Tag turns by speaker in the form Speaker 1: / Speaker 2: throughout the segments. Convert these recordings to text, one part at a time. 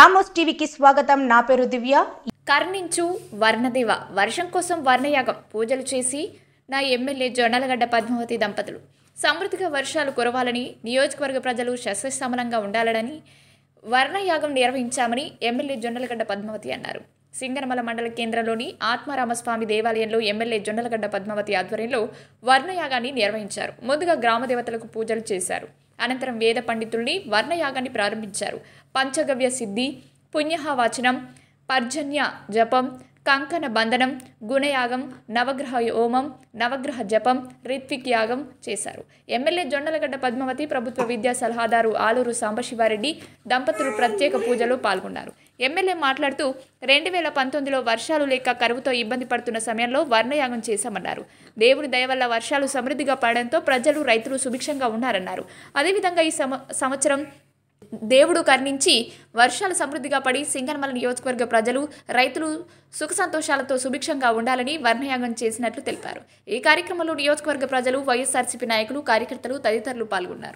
Speaker 1: Ramos టీవీకి స్వాగతం నా పేరు దివ్య
Speaker 2: కర్ణించు వర్ణదేవ వర్షం కోసం వర్ణయాగం పూజలు చేసి నా ఎమ్మెల్యే జొన్నలగడ్డ పద్మావతి దంపతులు సమృద్ధిగా వర్షాలు కురవాలని నియోజకవర్గ ప్రజలు సస్యశ్యామలంగా ఉండాలని వర్ణయాగం నిర్వహించామని ఎమ్మెల్యే జొన్నలగడ్డ పద్మావతి అన్నారు సింగనమల మండల కేంద్రంలోని ఆత్మారామస్వామి దేవాలయంలో ఎమ్మెల్యే జొన్నలగడ్డ పద్మావతి ఆధ్వర్యంలో వర్ణయాగాన్ని నిర్వహించారు ముందుగా గ్రామ దేవతలకు పూజలు చేశారు అనంతరం వేద పండితుల్ని వర్ణయాగాన్ని ప్రారంభించారు పంచగవ్య సిద్ధి పుణ్యహవాచనం పర్జన్య జపం కంకణ బంధనం గుణయాగం నవగ్రహ హోమం నవగ్రహ జపం రిత్విక్ యాగం చేశారు ఎమ్మెల్యే జొన్నలగడ్డ పద్మావతి ప్రభుత్వ విద్యా సలహాదారు ఆలూరు సాంబశివారెడ్డి దంపతులు ప్రత్యేక పూజలో పాల్గొన్నారు ఎమ్మెల్యే మాట్లాడుతూ రెండు వేల పంతొమ్మిదిలో వర్షాలు లేక కరువుతో ఇబ్బంది పడుతున్న సమయంలో వర్ణయాగం చేశామన్నారు దేవుడి దయ వల్ల వర్షాలు సమృద్ధిగా పడడంతో ప్రజలు రైతులు సుభిక్షంగా ఉన్నారన్నారు అదేవిధంగా ఈ సమ సంవత్సరం దేవుడు కర్ణించి వర్షాలు సమృద్ధిగా పడి సింగనమల నియోజకవర్గ ప్రజలు రైతులు సుఖ సంతోషాలతో సుభిక్షంగా ఉండాలని వర్ణయాగం చేసినట్లు తెలిపారు ఈ కార్యక్రమంలో నియోజకవర్గ ప్రజలు వైఎస్ఆర్సీపీ నాయకులు కార్యకర్తలు తదితరులు పాల్గొన్నారు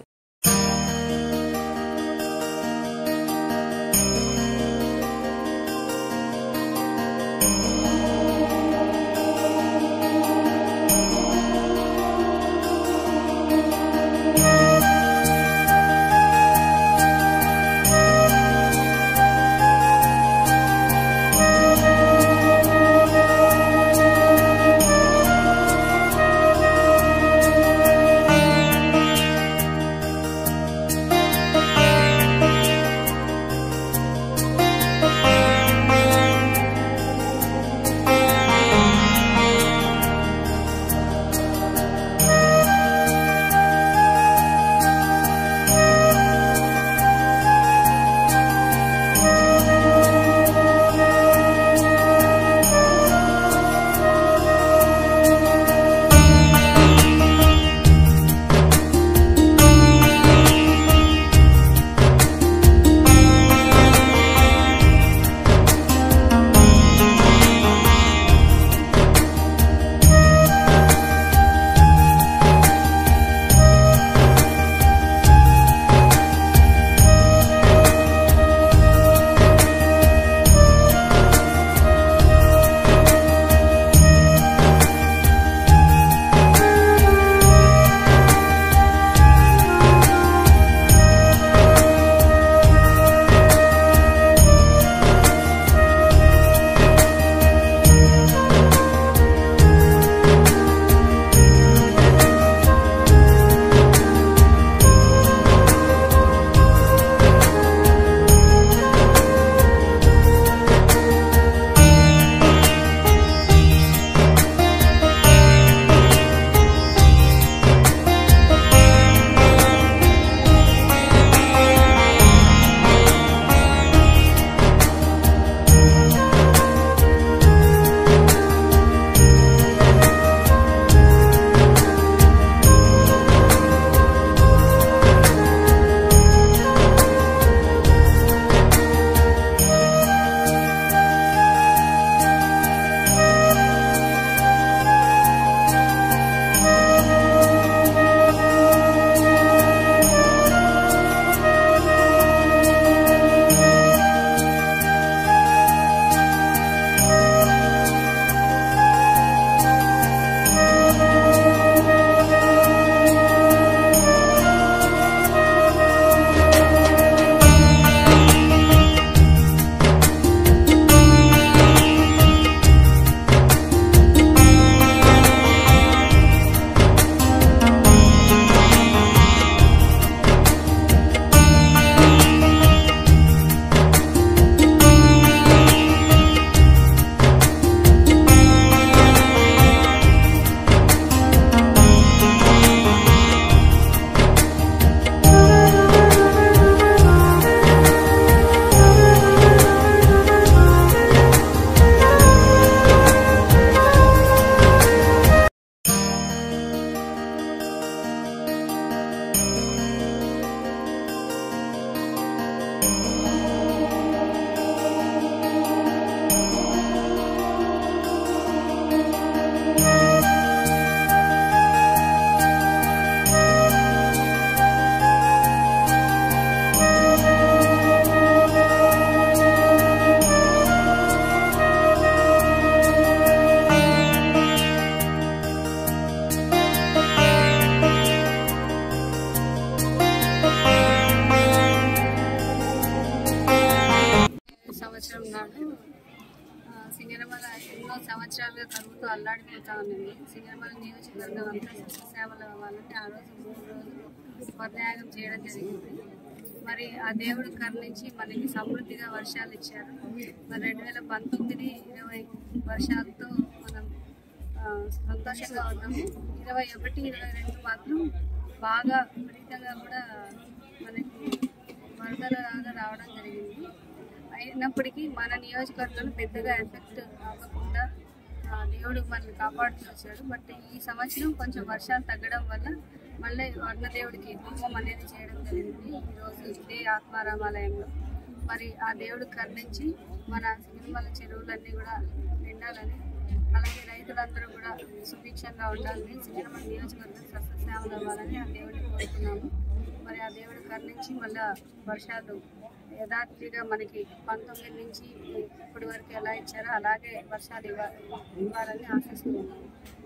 Speaker 3: సంవత్సరాలుగా కరువుతో అల్లాడిపోతా ఉన్నది సింగరమల నియోజకవర్గం అంతా సేవలు అవ్వాలంటే ఆ రోజు మూడు రోజులు వర్ణయాగం చేయడం జరిగింది మరి ఆ దేవుడు కరుణించి మనకి సమృద్ధిగా వర్షాలు ఇచ్చారు మరి రెండు వేల పంతొమ్మిది ఇరవై వర్షాలతో మనం ఆ, సంతోషంగా ఉన్నాము ఇరవై ఒకటి ఇరవై రెండు మాత్రం బాగా విపరీతంగా కూడా మనకి వరదల లాగా రావడం జరిగింది అయినప్పటికీ మన నియోజకవర్గంలో పెద్దగా ఎఫెక్ట్ అవ్వకుండా ఆ, దేవుడు మనల్ని కాపాడుతూ వచ్చాడు బట్ ఈ సంవత్సరం కొంచెం వర్షాలు తగ్గడం వల్ల మళ్ళీ వర్ణదేవుడికి హోమం అనేది చేయడం జరిగింది ఈరోజు ఇదే ఆత్మారామాలయంలో మరి ఆ దేవుడు కరుణించి మన సినిమాల చెరువులన్నీ కూడా నిండాలని అలాగే రైతులందరూ కూడా సుభిక్షంగా ఉండాలని సినిమా నియోజకవర్గం సస్యశ్యామలు అవ్వాలని ఆ దేవుడిని కోరుతున్నాము మరి ఆ దేవుడు కరుణించి మళ్ళా వర్షాలు యథార్థిగా మనకి పంతొమ్మిది నుంచి ఇప్పటి వరకు ఎలా ఇచ్చారో అలాగే వర్షాలు ఇవ్వ ఇవ్వాలని ఆశిస్తున్నాము